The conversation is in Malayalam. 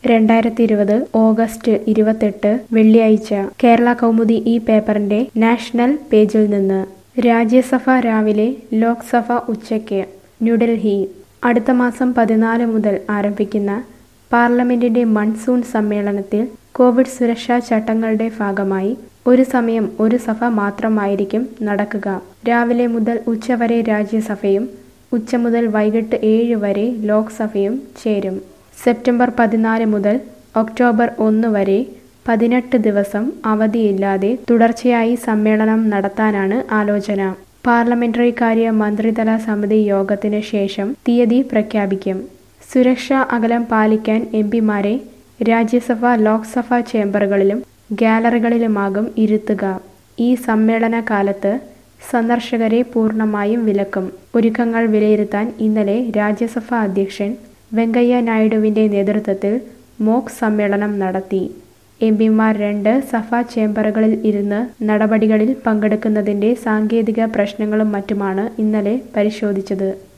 രണ്ടായിരത്തി ഇരുപത് ഓഗസ്റ്റ് ഇരുപത്തെട്ട് വെള്ളിയാഴ്ച കേരള കൗമുദി ഈ പേപ്പറിന്റെ നാഷണൽ പേജിൽ നിന്ന് രാജ്യസഭ രാവിലെ ലോക്സഭ ഉച്ചയ്ക്ക് ന്യൂഡൽഹി അടുത്ത മാസം പതിനാല് മുതൽ ആരംഭിക്കുന്ന പാർലമെന്റിന്റെ മൺസൂൺ സമ്മേളനത്തിൽ കോവിഡ് സുരക്ഷാ ചട്ടങ്ങളുടെ ഭാഗമായി ഒരു സമയം ഒരു സഭ മാത്രമായിരിക്കും നടക്കുക രാവിലെ മുതൽ ഉച്ചവരെ രാജ്യസഭയും ഉച്ച മുതൽ വൈകിട്ട് ഏഴ് വരെ ലോക്സഭയും ചേരും സെപ്റ്റംബർ പതിനാല് മുതൽ ഒക്ടോബർ ഒന്ന് വരെ പതിനെട്ട് ദിവസം അവധിയില്ലാതെ തുടർച്ചയായി സമ്മേളനം നടത്താനാണ് ആലോചന പാർലമെന്ററി കാര്യ മന്ത്രിതല സമിതി യോഗത്തിന് ശേഷം തീയതി പ്രഖ്യാപിക്കും സുരക്ഷാ അകലം പാലിക്കാൻ എം പിമാരെ രാജ്യസഭ ലോക്സഭാ ചേംബറുകളിലും ഗാലറികളിലുമാകും ഇരുത്തുക ഈ സമ്മേളന കാലത്ത് സന്ദർശകരെ പൂർണ്ണമായും വിലക്കും ഒരുക്കങ്ങൾ വിലയിരുത്താൻ ഇന്നലെ രാജ്യസഭാ അധ്യക്ഷൻ വെങ്കയ്യ നായിഡുവിന്റെ നേതൃത്വത്തിൽ മോക് സമ്മേളനം നടത്തി എം പിമാർ രണ്ട് സഭാ ചേംബറുകളിൽ ഇരുന്ന് നടപടികളിൽ പങ്കെടുക്കുന്നതിന്റെ സാങ്കേതിക പ്രശ്നങ്ങളും മറ്റുമാണ് ഇന്നലെ പരിശോധിച്ചത്